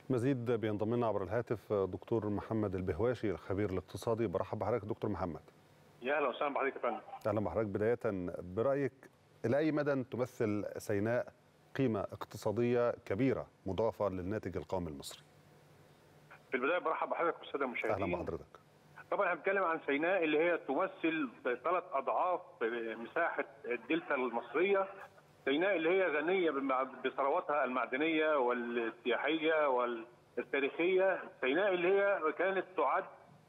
مزيد بينضم لنا عبر الهاتف دكتور محمد البهواشي الخبير الاقتصادي برحب بحضرتك دكتور محمد يا اهلا وسهلا بحضرتك يا فندم اهلا بحضرتك بدايه برايك الى اي مدى تمثل سيناء قيمه اقتصاديه كبيره مضافه للناتج القومي المصري في البدايه برحب بحضرتك والساده المشاهدين اهلا بحضرتك طبعا احنا بنتكلم عن سيناء اللي هي تمثل ثلاث اضعاف مساحه الدلتا المصريه سيناء اللي هي غنيه بثرواتها المعدنيه والسياحيه والتاريخيه سيناء اللي هي كانت تعد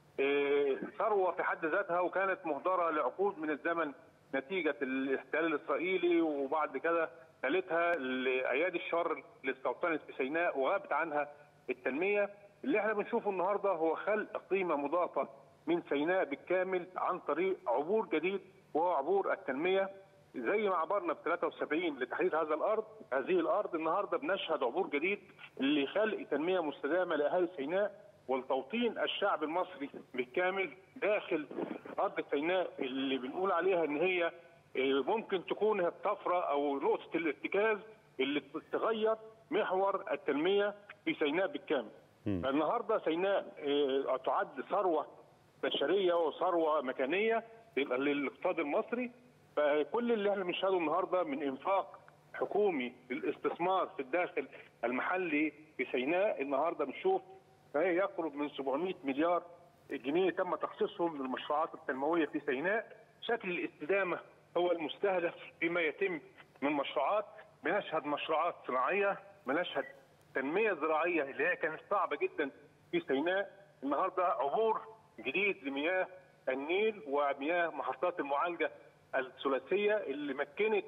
ثروه في حد ذاتها وكانت مهدره لعقود من الزمن نتيجه الاحتلال الاسرائيلي وبعد كده نالتها لايادي الشر اللي استوطنت في سيناء وغابت عنها التنميه اللي احنا بنشوفه النهارده هو خلق قيمه مضافه من سيناء بالكامل عن طريق عبور جديد وهو عبور التنميه زي ما عبرنا ب 73 لتحرير هذا الارض هذه الارض النهارده بنشهد عبور جديد لخلق تنميه مستدامه لاهالي سيناء ولتوطين الشعب المصري بالكامل داخل ارض سيناء اللي بنقول عليها ان هي ممكن تكون الطفره او نقطه الارتكاز اللي تغير محور التنميه في سيناء بالكامل. النهارده سيناء تعد ثروه بشريه وثروه مكانيه للاقتصاد المصري فكل اللي احنا بنشهده النهارده من انفاق حكومي للاستثمار في الداخل المحلي في سيناء النهارده بنشوف يقرب من 700 مليار جنيه تم تخصيصهم للمشروعات التنمويه في سيناء شكل الاستدامه هو المستهدف فيما يتم من مشروعات بنشهد مشروعات صناعيه بنشهد تنميه زراعيه اللي هي كانت صعبه جدا في سيناء النهارده عبور جديد لمياه النيل ومياه محطات المعالجه الثلاثيه اللي مكنت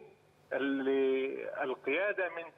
القياده من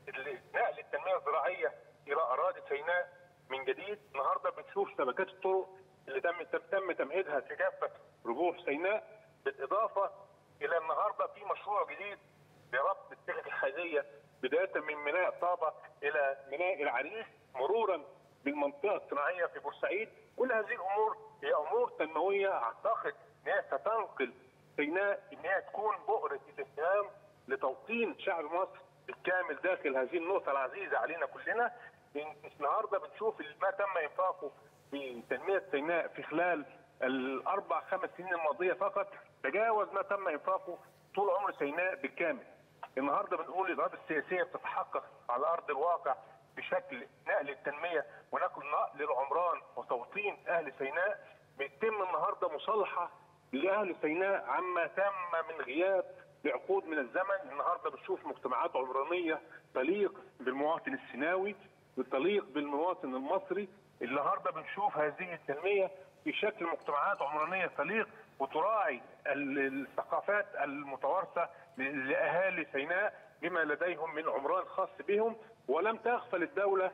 نقل التنميه الزراعيه الى اراضي سيناء من جديد النهارده بنشوف شبكات الطرق اللي تم تم تمهيدها في كافه ربوع سيناء بالاضافه الى النهارده في مشروع جديد لربط السكك الحاديه بدايه من ميناء طابه الى ميناء العريش مرورا بالمنطقه الصناعيه في بورسعيد كل هذه الامور هي امور تنمويه اعتقد ان هي ستنقل سيناء ان هي تكون بؤره الاهتمام لتوطين شعب مصر بالكامل داخل هذه النقطه العزيزه علينا كلنا النهارده بنشوف ما تم انفاقه في تنميه سيناء في خلال الاربع خمس سنين الماضيه فقط تجاوز ما تم انفاقه طول عمر سيناء بالكامل. النهارده بنقول الاراده السياسيه بتتحقق على ارض الواقع بشكل نقل التنميه ونقل نقل العمران وتوطين اهل سيناء بيتم النهارده مصالحه لاهل سيناء عما تم من غياب لعقود من الزمن النهارده بنشوف مجتمعات عمرانيه تليق بالمواطن السيناوي تليق بالمواطن المصري النهارده بنشوف هذه التنميه في شكل مجتمعات عمرانيه تليق وتراعي الثقافات المتوارثه لاهالي سيناء بما لديهم من عمران خاص بهم ولم تغفل الدوله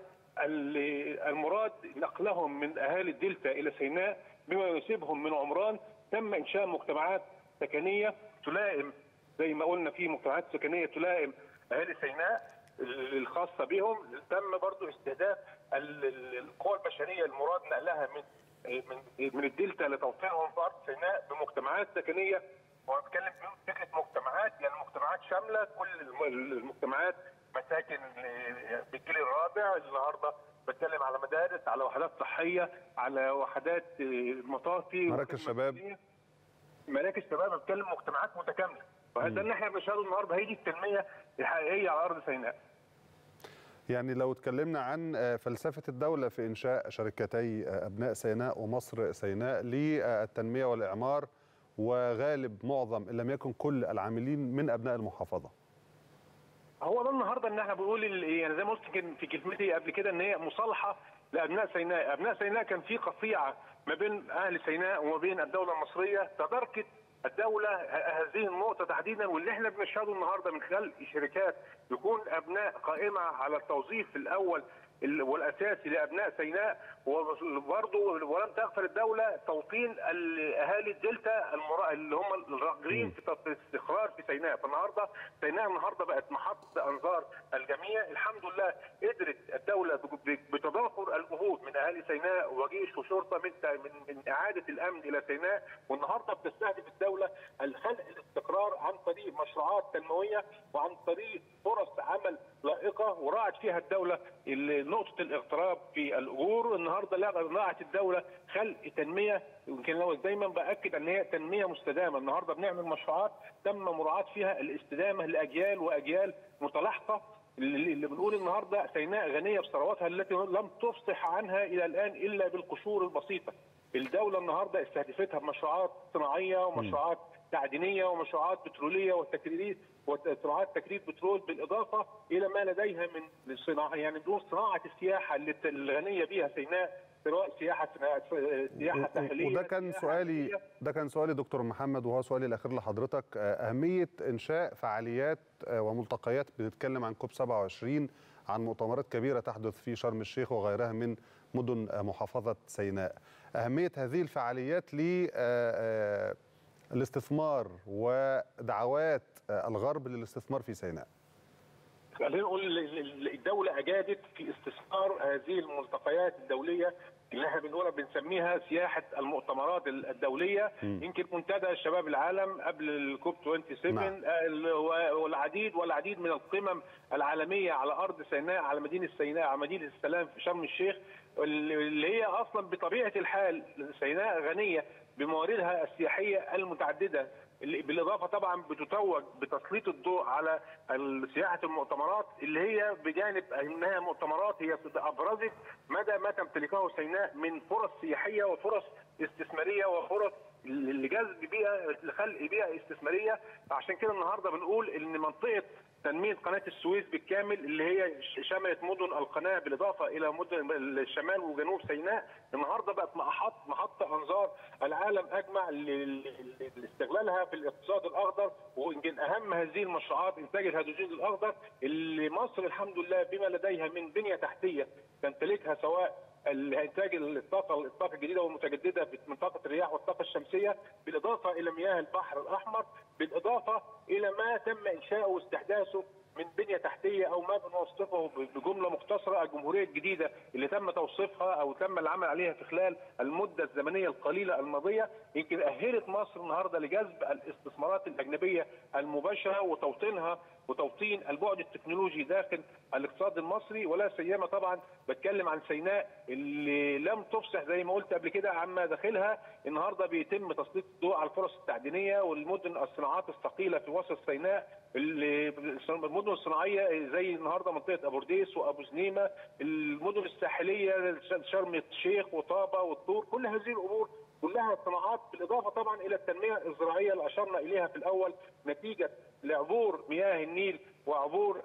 المراد نقلهم من اهالي الدلتا الى سيناء بما يناسبهم من عمران تم انشاء مجتمعات سكنيه تلائم زي ما قلنا في مجتمعات سكنيه تلائم اهالي سيناء الخاصه بهم تم برضو استهداف القوى البشريه المراد نقلها من من من الدلتا لتوطينهم في ارض سيناء بمجتمعات سكنيه وبتكلم فكره مجتمعات يعني مجتمعات شامله كل المجتمعات مساكن بالجيل الرابع النهارده بتكلم على مدارس على وحدات صحيه على وحدات مطافي مراكز شباب مراكز شباب بتكلم مجتمعات متكامله وهذا اللي احنا بنشهده النهارده هي دي التنميه الحقيقيه على ارض سيناء يعني لو اتكلمنا عن فلسفة الدولة في إنشاء شركتي أبناء سيناء ومصر سيناء للتنمية والإعمار وغالب معظم إن لم يكن كل العاملين من أبناء المحافظة هو ده النهارده ان احنا بنقول يعني زي ما قلت في كلمتي قبل كده ان هي مصالحه لابناء سيناء، ابناء سيناء كان في قطيعه ما بين اهل سيناء وما بين الدوله المصريه تداركت الدوله هذه النقطه تحديدا واللي احنا بنشهده النهارده من خلال شركات يكون ابناء قائمه على التوظيف الاول والاساسي لابناء سيناء وبرضه ولم تغفل الدوله توطين اهالي الدلتا اللي هم الراغبين في الاستقرار في سيناء، فالنهارده سيناء النهارده بقت محط انظار الجميع، الحمد لله قدرت الدوله بتضافر الجهود من اهالي سيناء وجيش وشرطه من من اعاده الامن الى سيناء، والنهارده بتستهدف الدوله خلق الاستقرار عن طريق مشروعات تنمويه وعن طريق فرص عمل لائقه وراعت فيها الدوله نقطه الاغتراب في الاجور النهارده لغت الدوله خلق تنميه يمكن لو دايما باكد ان هي تنميه مستدامه النهارده بنعمل مشروعات تم مراعاه فيها الاستدامه لاجيال واجيال متلاحقه اللي بنقول النهارده سيناء غنيه بثرواتها التي لم تفصح عنها الى الان الا بالقشور البسيطه. الدوله النهارده استهدفتها بمشروعات صناعيه ومشروعات تعدينيه ومشروعات بتروليه وتكرير وصناعات تكرير بترول بالاضافه الى ما لديها من صناعه يعني نقول صناعه السياحه اللي الغنيه بها سيناء سواء سياحه سياحه ساحليه وده كان سؤالي ده كان سؤالي دكتور محمد وهو سؤالي الاخير لحضرتك اهميه انشاء فعاليات وملتقيات بنتكلم عن كوب 27 عن مؤتمرات كبيره تحدث في شرم الشيخ وغيرها من مدن محافظه سيناء اهميه هذه الفعاليات ل الاستثمار ودعوات الغرب للاستثمار في سيناء خلينا نقول الدولة أجادت في استثمار هذه الملتقيات الدولية اللي احنا بنقولها بنسميها سياحة المؤتمرات الدولية م. يمكن منتدى شباب العالم قبل الكوب 27 نعم. والعديد والعديد من القمم العالمية على أرض سيناء على مدينة سيناء على مدينة السلام في شرم الشيخ اللي هي أصلا بطبيعة الحال سيناء غنية بمواردها السياحية المتعددة بالاضافه طبعا بتتوج بتسليط الضوء على سياحه المؤتمرات اللي هي بجانب انها مؤتمرات هي ابرزت مدى ما تمتلكه سيناء من فرص سياحيه وفرص استثماريه وفرص لجذب بيئه لخلق بيئه استثماريه عشان كده النهارده بنقول ان منطقه تنميه قناه السويس بالكامل اللي هي شملت مدن القناه بالاضافه الى مدن الشمال وجنوب سيناء النهارده بقت محط محطه انظار العالم اجمع لاستغلالها في الاقتصاد الاخضر ويمكن اهم هذه المشروعات انتاج الهيدروجين الاخضر اللي مصر الحمد لله بما لديها من بنيه تحتيه تمتلكها سواء انتاج الطاقه الطاقه الجديده والمتجدده من طاقه الرياح والطاقه الشمسيه بالاضافه الى مياه البحر الاحمر بالاضافه الى ما تم انشاؤه واستحداثه من بنيه تحتيه او ما بنوصفه بجمله مختصره الجمهوريه الجديده اللي تم توصيفها او تم العمل عليها في خلال المده الزمنيه القليله الماضيه يمكن اهلت مصر النهارده لجذب الاستثمارات الاجنبيه المباشره وتوطينها وتوطين البعد التكنولوجي داخل الاقتصاد المصري ولا سيما طبعا بتكلم عن سيناء اللي لم تفصح زي ما قلت قبل كده عما داخلها النهارده بيتم تسليط الضوء على الفرص التعدينيه والمدن الصناعات الثقيله في وسط سيناء المدن الصناعيه زي النهارده منطقه ابورديس وابو زنيمه المدن الساحليه شرم الشيخ وطابه والطور كل هذه الامور كلها صناعات بالاضافه طبعا الى التنميه الزراعيه اللي اشرنا اليها في الاول نتيجه لعبور مياه النيل وعبور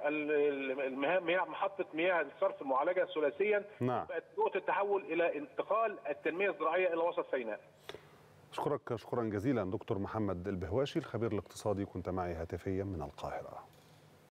المياه محطه مياه الصرف المعالجه ثلاثيا نعم. بقت نقطه التحول الى انتقال التنميه الزراعيه الى وسط سيناء. اشكرك شكرا جزيلا دكتور محمد البهواشي الخبير الاقتصادي كنت معي هاتفيا من القاهره.